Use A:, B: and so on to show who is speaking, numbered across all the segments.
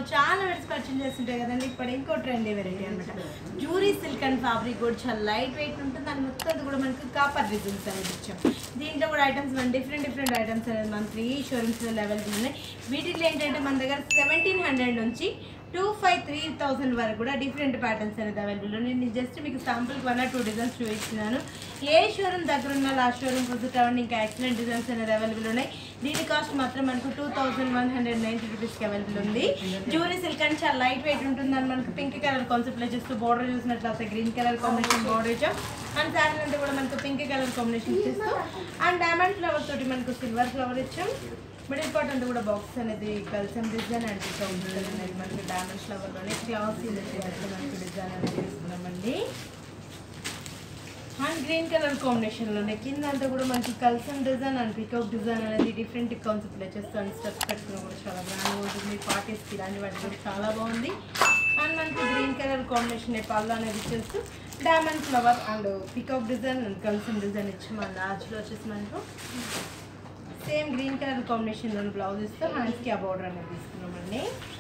A: చాలా varieties purchase చేస్తుంటాయి కదండి ఇప్పుడు ఇంకో ట్రెండీ వెరైటీ అనమాట జూరీ సిల్క్ అండ్ ఫ్యాబ్రిక్ కూడా చాలా లైట్ వెయిట్ ఉంటుంది దాని మొత్తం అది కూడా మనకు కాపర్ డిజైన్స్ అనేది ఇచ్చాం దీంట్లో కూడా ఐటమ్స్ మన డిఫరెంట్ డిఫరెంట్ ఐటమ్స్ అనేది మనకి ఈ షోరూమ్స్ అవైలబుల్ ఉన్నాయి వీటిలో ఏంటంటే మన దగ్గర సెవెంటీన్ హండ్రెడ్ నుంచి టూ ఫైవ్ త్రీ థౌసండ్ వరకు కూడా డిఫరెంట్ ప్యాటర్న్స్ అనేది అవైలబుల్ ఉన్నాయి నేను జస్ట్ మీకు శాంపుల్కి వన్ టూ డిజైన్స్ చూపించినాను ఏ షోరూమ్ దగ్గర ఉన్న ఆ షోరూమ్ విజిట్ అవ్వండి ఇంకా ఎక్సలెంట్ డిజైన్స్ అనేది అవైలబుల్ ఉన్నాయి దీని కాస్ట్ మాత్రం మనకు two thousand one hundred ninety రూపీస్కి అవైలబుల్ ఉంది జూరీ సిల్క్ అని చాలా లైట్ వెయిట్ ఉంటుందని మనకు పింక్ కలర్ కాన్సెప్ట్లో చేస్తూ బోర్డర్ చూసినట్లయితే గ్రీన్ కలర్ కాంబినేషన్ బోర్డర్ ఇచ్చాం అండ్ శారీ అంటే కూడా మనకు పింక్ కలర్ కాంబినేషన్ ఇచ్చేస్తూ అండ్ డైమండ్ ఫ్లవర్ తోటి మనకు సిల్వర్ ఫ్లవర్ ఇచ్చాం మిడిల్ పార్ట్ అంతా కూడా బాక్స్ అనేది కల్చమ్ డిజైన్ అండ్ ఉంటుంది అనేది మనకి డైమండ్ ఫ్లవర్లోనే క్లాస్ మనకి డిజైన్ అనేది తీసుకున్నామండి అండ్ గ్రీన్ కలర్ కాంబినేషన్లోనే కింద అంతా కూడా మనకి కల్సమ్ డిజైన్ అండ్ పికౌట్ డిజైన్ అనేది డిఫరెంట్ కాన్సెప్ట్లో చేస్తాను స్టెప్స్ పెట్టుకున్న కూడా చాలా బ్రాండ్ ఉంటుంది పార్టీస్కి ఇలాంటి వాటి కూడా చాలా బాగుంది అండ్ మనకి గ్రీన్ కలర్ కాంబినేషన్ పళ్ళు అనేది ఇచ్చేస్తూ డైమండ్ ఫ్లవర్ అండ్ పికౌట్ డిజైన్ అండ్ కల్సమ్ డిజైన్ ఇచ్చి మన లార్జ్లో వచ్చేసి మనకు సేమ్ గ్రీన్ కలర్ కాంబినేషన్లో బ్లౌజ్ ఇస్తూ హ్యాండ్స్కి ఆ బార్డర్ అనేది తీసుకున్నామండి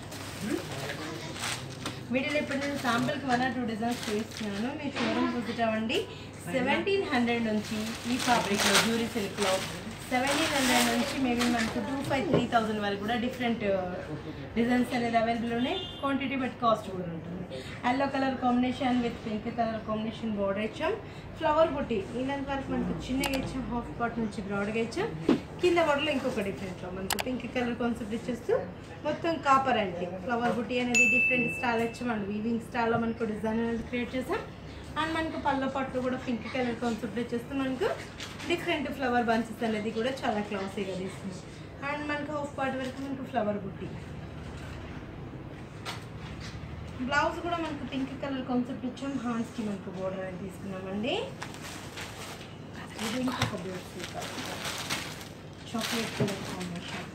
A: వీటిలో ఇప్పుడు నేను శాంపుల్కి వన్ ఆర్ టూ డిజైన్స్ చూపిస్తున్నాను మీరు షోరూమ్ విజిట్ అవ్వండి సెవెంటీన్ హండ్రెడ్ నుంచి ఈ ఫ్యాబ్రిక్లో జ్యూరీ సిల్క్లో సెవెంటీన్ హండ్రెడ్ నుంచి మేబీ మనకు టూ ఫైవ్ త్రీ థౌజండ్ వరకు కూడా డిఫరెంట్ డిజైన్స్ అనేది అవైలబుల్ ఉన్నాయి క్వాంటిటీ బట్ కాస్ట్ కూడా ఉంటుంది yellow colour combination with pink colour combination border ఇచ్చాం ఫ్లవర్ బుట్టి ఇలాంటి వరకు మనకు చిన్నగా ఇచ్చాం హాఫ్ పాట్ నుంచి బ్రాడ్గా ఇచ్చాం కింద బొడలో ఇంకొక డిఫరెంట్లో మనకు పింక్ కలర్ కాన్సెప్ట్ ఇచ్చేస్తూ మొత్తం కాపర్ అండి ఫ్లవర్ బుట్టి అనేది డిఫరెంట్ స్టైల్ ఇచ్చాం అండ్ వీవింగ్ స్టైల్లో మనకు డిజైన్ అనేది క్రియేట్ చేసాం అండ్ మనకు పళ్ళ పట్టు కూడా పింక్ కలర్ కాన్సెప్ట్ వచ్చేస్తే మనకు డిఫరెంట్ ఫ్లవర్ బంచెస్ అనేది కూడా చాలా క్లాసీగా తీసుకున్నాం అండ్ మనకు హాఫ్ పార్ట్ వరకు మనకు ఫ్లవర్ బుట్టి బ్లౌజ్ కూడా మనకు పింక్ కలర్ కాన్సెప్ట్ ఇచ్చాం హ్యాండ్స్కి మనకు బోర్డర్ అనేది తీసుకున్నామండి ఇది ఇంకొక beautiful colour chocolate colour combination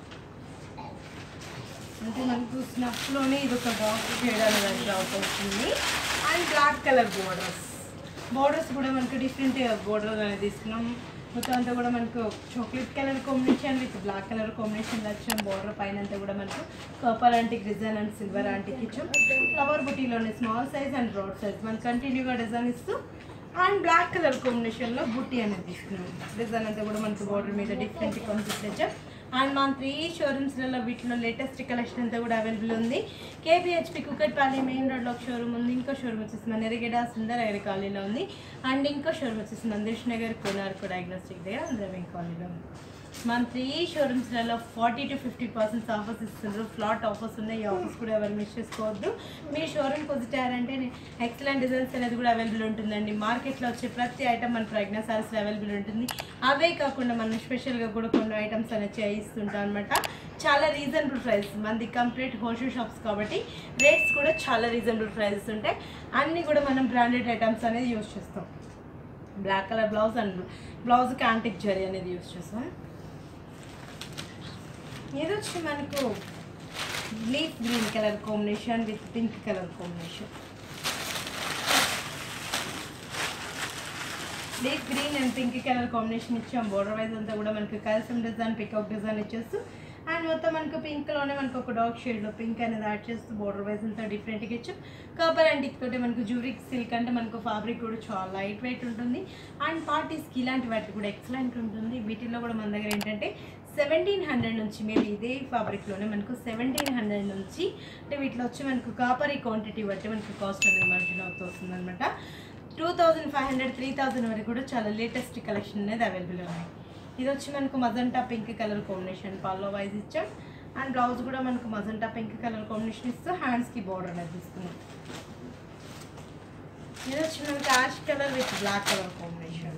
A: అంటే మనకు స్నఫ్లోనే ఇది ఒక డార్క్ షేడ్ అనేది డార్క్ అవుతుంది and black colour borders borders కూడా మనకు డిఫరెంట్ బోర్డర్ అనేది తీసుకున్నాం మొత్తం అంతా కూడా మనకు chocolate colour combination with black colour combination వచ్చాం బోర్డర్ పైన అంతా కూడా మనకు purple antique design and silver antique ఇచ్చాం ఫ్లవర్ బుటీలోనే small size and broad size మనం కంటిన్యూగా డిజైన్ ఇస్తూ అండ్ బ్లాక్ కలర్ కాంబినేషన్లో బుట్టి అనేది తీసుకున్నాం డిజైన్ అంతా కూడా మనకు బోర్డర్ మీద డిఫరెంట్ కాన్సెప్ట్ ఇచ్చాం అండ్ మన త్రీ షోరూమ్స్లలో వీటిలో లేటెస్ట్ కలెక్షన్ అంతా కూడా అవైలబుల్ ఉంది కేబిహెచ్పి కుక్కట్పల్లి మెయిన్ రోడ్లో ఒక షోరూమ్ ఉంది ఇంకో షోరూమ్ వచ్చేసి మన ఎరిగేడ సుందర్ ఎగరి కాలనీలో ఉంది అండ్ ఇంకో షోరూమ్ వచ్చేసి నందీష్ నగర్ కోనార్కు డయాగ్నోస్టిక్ దగ్గర ద్రవింగ్ కాలనీలో ఉంది మన త్రీ షోరూమ్స్లలో forty to fifty percents offers ఇస్తున్నారు ఫ్లాట్ ఆఫర్స్ ఉన్నాయి ఈ ఆఫర్స్ కూడా ఎవరు మిస్ చేసుకోవద్దు మీ షోరూమ్ విజిట్ అయ్యారంటే ఎక్సలెంట్ డిజైన్స్ అనేది కూడా అవైలబుల్ ఉంటుందండి మార్కెట్లో వచ్చే ప్రతి ఐటమ్ మన ప్రజ్ఞా సారీస్లో అవైలబుల్ ఉంటుంది అవే కాకుండా మనం స్పెషల్గా కూడా కొన్ని ఐటమ్స్ అనేది చేయిస్తుంటాం అనమాట చాలా రీజనబుల్ ప్రైస్ మనది కంప్లీట్ హోల్సేల్ షాప్స్ కాబట్టి రేట్స్ కూడా చాలా రీజనబుల్ ప్రైసెస్ ఉంటాయి అన్నీ కూడా మనం బ్రాండెడ్ ఐటమ్స్ అనేది యూస్ చేస్తాం బ్లాక్ కలర్ బ్లౌజ్ అండ్ బ్లౌజ్కి యాంటిక్ జరీ అనేది యూస్ చేస్తాం ఇది వచ్చి మనకు leaf green colour combination with pink colour combination leaf green and pink colour combination ఇచ్చాం బోర్డర్ వైజ్ అంతా కూడా మనకి కల్సమ్ డిజైన్ పికౌట్ డిజైన్ ఇచ్చేస్తూ అండ్ మొత్తం మనకు పింక్లోనే మనకు ఒక డార్క్ షేడ్లో పింక్ అనేది యాడ్ చేస్తూ బోర్డర్ వైజ్ అంతా డిఫరెంట్గా ఇచ్చాం కాపర్ అండ్ తోటి మనకు జూరిక్ సిల్క్ అంటే మనకు ఫ్యాబ్రిక్ కూడా చాలా లైట్ వెయిట్ ఉంటుంది అండ్ పార్టీస్కి ఇలాంటి వాటికి కూడా ఎక్సలెంట్ ఉంటుంది వీటిల్లో కూడా మన దగ్గర ఏంటంటే సెవెంటీన్ హండ్రెడ్ నుంచి మేము ఇదే ఫ్యాబ్రిక్లోనే మనకు సెవెంటీన్ హండ్రెడ్ నుంచి అంటే వీటిలో వచ్చి మనకు కాపర్ క్వాంటిటీ బట్టి మనకు కాస్ట్ అనేది మార్జిన్ అవుతూ వస్తుంది అనమాట two thousand five hundred three thousand వరకు కూడా చాలా లేటెస్ట్ కలెక్షన్ అనేది అవైలబుల్ ఉన్నాయి ఇది వచ్చి మనకు మజంటా పింక్ కలర్ కాంబినేషన్ పల్లో వైజ్ ఇచ్చాం అండ్ బ్లౌజ్ కూడా మనకు మజంటా పింక్ కలర్ కాంబినేషన్ ఇస్తూ హ్యాండ్స్కి బోర్డర్ అనేది తీసుకున్నాం ఇది వచ్చి మనకి ash colour with black colour combination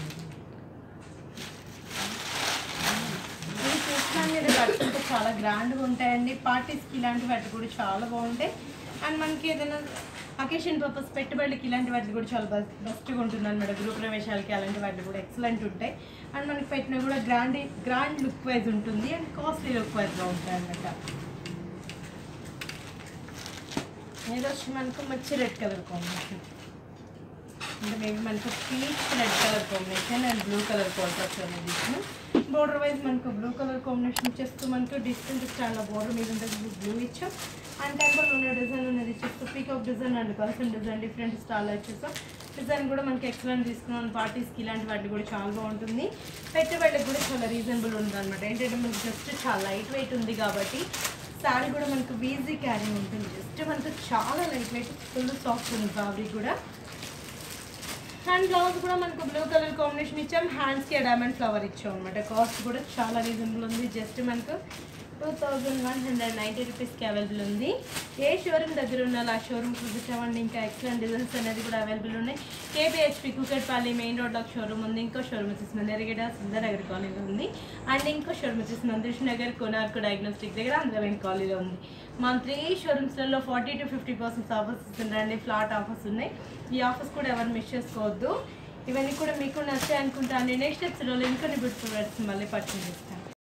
A: ఇది చూసినా మీరు కట్టుకుంటే చాలా గ్రాండ్గా ఉంటాయండి పార్టీస్కి ఇలాంటి వాటి కూడా చాలా బాగుంటాయి అండ్ మనకి ఏదైనా అకేషన్ పర్పస్ పెట్టుబడులకి ఇలాంటి వాటికి కూడా చాలా బెస్ట్ బెస్ట్గా ఉంటుంది అనమాట గృహ ప్రవేశాలకి అలాంటి వాటికి కూడా ఎక్సలెంట్ ఉంటాయి అండ్ మనకి పెట్టినా కూడా గ్రాండ్ గ్రాండ్ లుక్ వైజ్ ఉంటుంది అండ్ కాస్ట్లీ లుక్ వైజ్గా ఉంటాయి అన్నమాట ఇది వచ్చి మనకు మంచి రెడ్ కలర్ కాంబినేషన్ అంటే మేబీ మనకు peach red colour combination and blue colour contract అనేది ఇచ్చిన బోర్డర్ వైజ్ మనకు బ్లూ కలర్ కాంబినేషన్ ఇచ్చేస్తూ మనకు డిఫరెంట్ స్టాండ్ బోర్డర్ మీద ఉంటుంది బ్లూ ఇచ్చాం అండ్ టెంపుల్ ఉన్న డిజైన్ ఉన్నది చూస్తూ పీకాక్ డిజైన్ అండ్ కల్సన్ డిజైన్ డిఫరెంట్ స్టాల్ వచ్చేసాం డిజైన్ కూడా మనకి ఎక్సలెంట్ తీసుకున్నాం పార్టీస్కి ఇలాంటి వాటికి కూడా చాలా బాగుంటుంది పెట్టుబడికి కూడా చాలా రీజనబుల్ ఉంది అనమాట ఏంటంటే మనకి జస్ట్ చాలా లైట్ వెయిట్ ఉంది కాబట్టి శారీ కూడా మనకు ఈజీ క్యారీ ఉంటుంది జస్ట్ మనకు చాలా లైట్ వెయిట్ ఫుల్ సాఫ్ట్ ఉంది ఫ్యాబ్రిక్ కూడా అండ్ బ్లౌజ్ కూడా మనకు బ్లూ కలర్ కాంబినేషన్ ఇచ్చాం హ్యాండ్స్కి డైమండ్ ఫ్లవర్ ఇచ్చాం అనమాట కాస్ట్ కూడా చాలా రీజనబుల్ ఉంది జస్ట్ మనకు two thousand one hundred ninety రూపీస్కి అవైలబుల్ ఉంది ఏ షోరూమ్ దగ్గర ఉన్న ఆ షోరూమ్ చూపించామండి ఇంకా ఎక్సలెంట్ డిజైన్స్ అనేది కూడా అవైలబుల్ ఉన్నాయి కేబిహెచ్పి కుకట్పల్లి మెయిన్ రోడ్లో ఒక షోరూమ్ ఉంది ఇంకో షోరూమ్ వచ్చేసి మందిరగడ సుందరనగర్ కాలనీలో ఉంది అండ్ ఇంకో షోరూమ్ వచ్చేసి నందీష్ నగర్ కోనార్కు డయాగ్నోస్టిక్ దగ్గర అందరం కాలనీలో ఉంది మన త్రీ షోరూమ్స్లలో forty to fifty percent offers ఇస్తున్నారండి ఫ్లాట్ ఆఫర్స్ ఉన్నాయి ఈ ఆఫర్స్ కూడా ఎవరు మిస్ చేసుకోవద్దు ఇవన్నీ కూడా మీకు నచ్చాయి అనుకుంటాను నెక్స్ట్ ఎపిసోడ్లో ఇంకొన్ని బిట్ ప్రొడక్ట్స్ మళ్ళీ పర్చేజ్ చేస్తాను